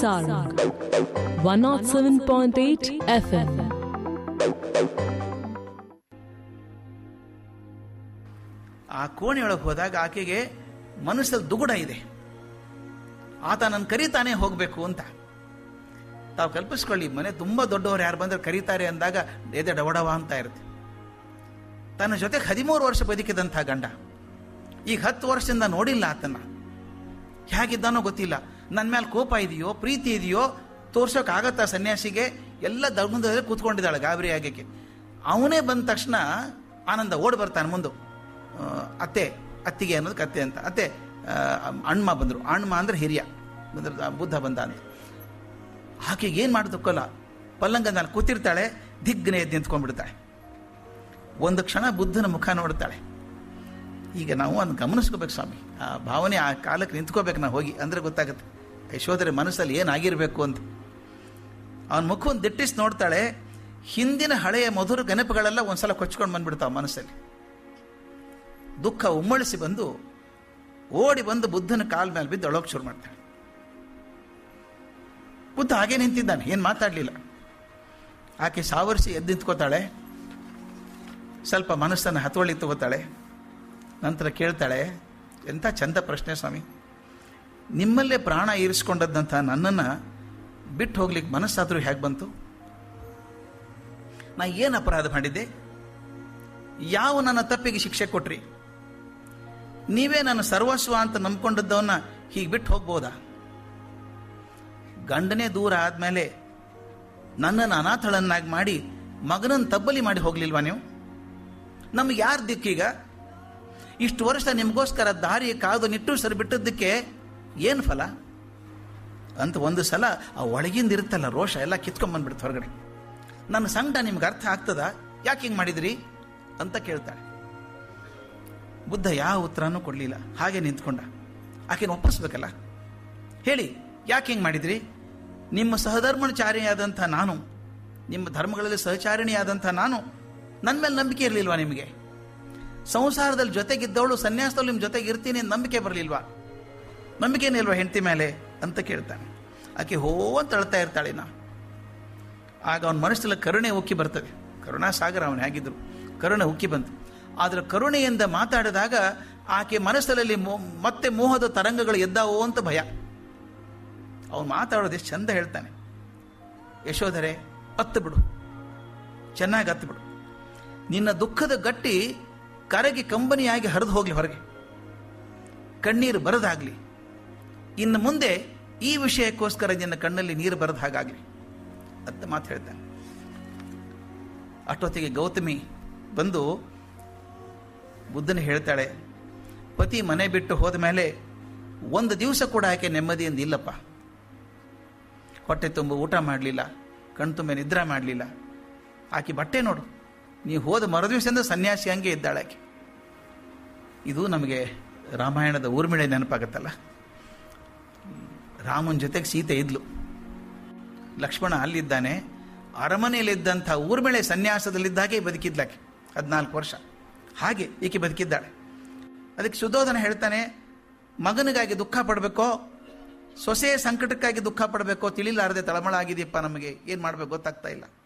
Sarang 107.8 FM. ಆ ಕೋಣೆಯೊಳಗೆ ಹೋದಾಗ ಆಕೆಗೆ ಮನಸ್ಸಲ್ಲಿ ದುಗುಡ ಇದೆ ಆತ ನನ್ನ ಕರೀತಾನೆ ಹೋಗಬೇಕು ಅಂತ ತಾವು ಕಲ್ಪಿಸ್ಕೊಳ್ಳಿ ಮನೆ ತುಂಬ ದೊಡ್ಡವರು ಯಾರು ಬಂದ್ರೆ ಕರೀತಾರೆ ಅಂದಾಗ ಎದೆ ಡವಡವ ಅಂತ ಇರುತ್ತೆ ತನ್ನ ಜೊತೆಗೆ ಹದಿಮೂರು ವರ್ಷ ಬದುಕಿದಂಥ ಗಂಡ ಈಗ ಹತ್ತು ವರ್ಷದಿಂದ ನೋಡಿಲ್ಲ ಆತನ ಹೇಗಿದ್ದಾನೋ ಗೊತ್ತಿಲ್ಲ ನನ್ನ ಮೇಲೆ ಕೋಪ ಇದೆಯೋ ಪ್ರೀತಿ ಇದೆಯೋ ತೋರ್ಸೋಕ್ಕಾಗತ್ತಾ ಸನ್ಯಾಸಿಗೆ ಎಲ್ಲ ದಗುಂದದಲ್ಲಿ ಕೂತ್ಕೊಂಡಿದ್ದಾಳೆ ಗಾಬರಿ ಆಗಕ್ಕೆ ಅವನೇ ಬಂದ ತಕ್ಷಣ ಆನಂದ ಓಡಿ ಬರ್ತಾನೆ ಮುಂದೆ ಆ, ಅತ್ತೆ ಅತ್ತಿಗೆ ಅನ್ನೋದು ಕತ್ತೆ ಅಂತ ಅತ್ತೆ ಆ, ಅಣ್ಮ ಬಂದರು ಅಣ್ಮ ಅಂದ್ರೆ ಹಿರಿಯ ಬಂದ್ರು ಆ ಬುದ್ಧ ಬಂದ ಅಂತ ಆಕೆಗೆ ಏನು ಮಾಡೋದಕ್ಕಲ್ಲ ಪಲ್ಲಂಗದಲ್ಲಿ ಕೂತಿರ್ತಾಳೆ ದಿಗ್ಗನೆ ಎದ್ದು ನಿಂತ್ಕೊಂಡ್ಬಿಡ್ತಾಳೆ ಒಂದು ಕ್ಷಣ ಬುದ್ಧನ ಮುಖ ನೋಡ್ತಾಳೆ ಈಗ ನಾವು ಅದನ್ನು ಗಮನಿಸ್ಕೋಬೇಕು ಸ್ವಾಮಿ ಆ ಭಾವನೆ ಆ ಕಾಲಕ್ಕೆ ನಿಂತ್ಕೋಬೇಕು ನಾವು ಹೋಗಿ ಅಂದರೆ ಗೊತ್ತಾಗುತ್ತೆ ಯಶೋಧರೆ ಮನಸ್ಸಲ್ಲಿ ಏನಾಗಿರಬೇಕು ಅಂತ ಅವನ ಮುಖವನ್ನು ದಿಟ್ಟಿಸಿ ನೋಡ್ತಾಳೆ ಹಿಂದಿನ ಹಳೆಯ ಮಧುರ ನೆನಪುಗಳೆಲ್ಲ ಒಂದ್ಸಲ ಕೊಚ್ಕೊಂಡು ಬಂದ್ಬಿಡ್ತಾವ ಮನಸ್ಸಲ್ಲಿ ದುಃಖ ಉಮ್ಮಳಿಸಿ ಬಂದು ಓಡಿ ಬಂದು ಬುದ್ಧನ ಕಾಲ ಮೇಲೆ ಬಿದ್ದು ಅಳೋಕ್ ಶುರು ಮಾಡ್ತಾಳೆ ಬುದ್ಧ ಹಾಗೆ ನಿಂತಿದ್ದಾನೆ ಏನು ಮಾತಾಡಲಿಲ್ಲ ಆಕೆ ಸಾವರಿಸಿ ಎದ್ದು ನಿಂತ್ಕೋತಾಳೆ ಸ್ವಲ್ಪ ಮನಸ್ಸನ್ನು ಹತೋಳಿ ತಗೋತಾಳೆ ನಂತರ ಕೇಳ್ತಾಳೆ ಎಂಥ ಚಂದ ಪ್ರಶ್ನೆ ಸ್ವಾಮಿ ನಿಮ್ಮಲ್ಲೇ ಪ್ರಾಣ ಇರಿಸ್ಕೊಂಡದ್ದಂಥ ನನ್ನನ್ನು ಬಿಟ್ಟು ಹೋಗ್ಲಿಕ್ಕೆ ಮನಸ್ಸಾದರೂ ಹೇಗೆ ಬಂತು ನಾ ಏನು ಅಪರಾಧ ಮಾಡಿದ್ದೆ ಯಾವ ನನ್ನ ತಪ್ಪಿಗೆ ಶಿಕ್ಷೆ ಕೊಟ್ರಿ ನೀವೇ ನನ್ನ ಸರ್ವಸ್ವ ಅಂತ ನಂಬ್ಕೊಂಡದ್ದವನ್ನ ಹೀಗೆ ಬಿಟ್ಟು ಹೋಗ್ಬೋದಾ ಗಂಡನೇ ದೂರ ಆದ್ಮೇಲೆ ನನ್ನನ್ನು ಅನಾಥಳನ್ನಾಗಿ ಮಾಡಿ ಮಗನನ್ನು ತಬ್ಬಲಿ ಮಾಡಿ ಹೋಗ್ಲಿಲ್ವಾ ನೀವು ನಮ್ಗೆ ಯಾರು ದಿಕ್ಕೀಗ ಇಷ್ಟು ವರ್ಷ ನಿಮಗೋಸ್ಕರ ದಾರಿ ಕಾದು ನಿಟ್ಟು ಸರಿ ಬಿಟ್ಟದ್ದಕ್ಕೆ ಏನು ಫಲ ಅಂತ ಒಂದು ಸಲ ಆ ಒಳಗಿಂದ ಇರುತ್ತಲ್ಲ ರೋಷ ಎಲ್ಲ ಕಿತ್ಕೊಂಡ್ಬಂದ್ಬಿಡ್ತು ಹೊರಗಡೆ ನನ್ನ ಸಂಕಟ ನಿಮ್ಗೆ ಅರ್ಥ ಆಗ್ತದ ಯಾಕೆ ಹಿಂಗೆ ಮಾಡಿದಿರಿ ಅಂತ ಕೇಳ್ತಾಳೆ ಬುದ್ಧ ಯಾವ ಉತ್ತರನೂ ಕೊಡಲಿಲ್ಲ ಹಾಗೆ ನಿಂತ್ಕೊಂಡ ಆಕೆನ ಒಪ್ಪಿಸ್ಬೇಕಲ್ಲ ಹೇಳಿ ಯಾಕೆ ಹಿಂಗೆ ಮಾಡಿದ್ರಿ ನಿಮ್ಮ ಸಹಧರ್ಮಚಾರಿಯಾದಂಥ ನಾನು ನಿಮ್ಮ ಧರ್ಮಗಳಲ್ಲಿ ಸಹಚಾರಿಣಿಯಾದಂಥ ನಾನು ನನ್ನ ಮೇಲೆ ನಂಬಿಕೆ ಇರಲಿಲ್ವಾ ನಿಮಗೆ ಸಂಸಾರದಲ್ಲಿ ಜೊತೆಗಿದ್ದವಳು ಸನ್ಯಾಸದಲ್ಲಿ ನಿಮ್ಮ ಜೊತೆಗೆ ಇರ್ತೀನಿ ಅಂತ ನಂಬಿಕೆ ಬರಲಿಲ್ವಾ ನಂಬಿಕೆನೇ ಇಲ್ವಾ ಹೆಂಡತಿ ಮೇಲೆ ಅಂತ ಕೇಳ್ತಾನೆ ಆಕೆ ಹೋ ಅಂತ ಅಳ್ತಾ ಇರ್ತಾಳೆ ನಾ ಆಗ ಅವನ ಮನಸ್ಸಲ್ಲಿ ಕರುಣೆ ಉಕ್ಕಿ ಬರ್ತದೆ ಕರುಣಾ ಸಾಗರ ಅವನು ಹೇಗಿದ್ರು ಕರುಣೆ ಉಕ್ಕಿ ಬಂತು ಆದರೆ ಕರುಣೆಯಿಂದ ಮಾತಾಡಿದಾಗ ಆಕೆ ಮನಸ್ಸಲ್ಲಿ ಮೋ ಮತ್ತೆ ಮೋಹದ ತರಂಗಗಳು ಎದ್ದಾವೋ ಅಂತ ಭಯ ಅವನು ಮಾತಾಡೋದು ಎಷ್ಟು ಚಂದ ಹೇಳ್ತಾನೆ ಯಶೋಧರೆ ಹತ್ತು ಬಿಡು ಚೆನ್ನಾಗಿ ಹತ್ತು ಬಿಡು ನಿನ್ನ ದುಃಖದ ಗಟ್ಟಿ ಕರಗಿ ಕಂಬನಿಯಾಗಿ ಹರಿದು ಹೋಗ್ಲಿ ಹೊರಗೆ ಕಣ್ಣೀರು ಬರದಾಗ್ಲಿ ಇನ್ನು ಮುಂದೆ ಈ ವಿಷಯಕ್ಕೋಸ್ಕರ ನಿನ್ನ ಕಣ್ಣಲ್ಲಿ ನೀರು ಬರದ ಹಾಗಾಗ್ಲಿ ಅಂತ ಮಾತು ಹೇಳ್ತಾನೆ ಅಷ್ಟೊತ್ತಿಗೆ ಗೌತಮಿ ಬಂದು ಬುದ್ಧನ ಹೇಳ್ತಾಳೆ ಪತಿ ಮನೆ ಬಿಟ್ಟು ಹೋದ ಮೇಲೆ ಒಂದು ದಿವಸ ಕೂಡ ಆಕೆ ನೆಮ್ಮದಿಯಿಂದ ಇಲ್ಲಪ್ಪ ಹೊಟ್ಟೆ ತುಂಬ ಊಟ ಮಾಡಲಿಲ್ಲ ಕಣ್ ತುಂಬ ನಿದ್ರೆ ಮಾಡಲಿಲ್ಲ ಆಕೆ ಬಟ್ಟೆ ನೋಡು ನೀವು ಹೋದ ಮರುದಿವಸದಿಂದ ಸನ್ಯಾಸಿ ಹಂಗೆ ಇದ್ದಾಳೆ ಆಕೆ ಇದು ನಮಗೆ ರಾಮಾಯಣದ ಊರ್ಮಿಳೆ ನೆನಪಾಗತ್ತಲ್ಲ ರಾಮನ ಜೊತೆಗೆ ಸೀತೆ ಇದ್ಲು ಲಕ್ಷ್ಮಣ ಅಲ್ಲಿದ್ದಾನೆ ಅರಮನೆಯಲ್ಲಿದ್ದಂಥ ಊರ್ಮಿಳೆ ಸನ್ಯಾಸದಲ್ಲಿದ್ದಾಗೆ ಬದುಕಿದ್ಲಾಕೆ ಹದಿನಾಲ್ಕು ವರ್ಷ ಹಾಗೆ ಈಕೆ ಬದುಕಿದ್ದಾಳೆ ಅದಕ್ಕೆ ಸುಧೋಧನ ಹೇಳ್ತಾನೆ ಮಗನಿಗಾಗಿ ದುಃಖ ಪಡಬೇಕೋ ಸೊಸೆಯ ಸಂಕಟಕ್ಕಾಗಿ ದುಃಖ ಪಡಬೇಕೋ ತಿಳಿಲಾರದೆ ತಳಮಳ ಆಗಿದೆಯಪ್ಪ ನಮಗೆ ಏನು ಮಾಡಬೇಕು ಗೊತ್ತಾಗ್ತಾ ಇಲ್ಲ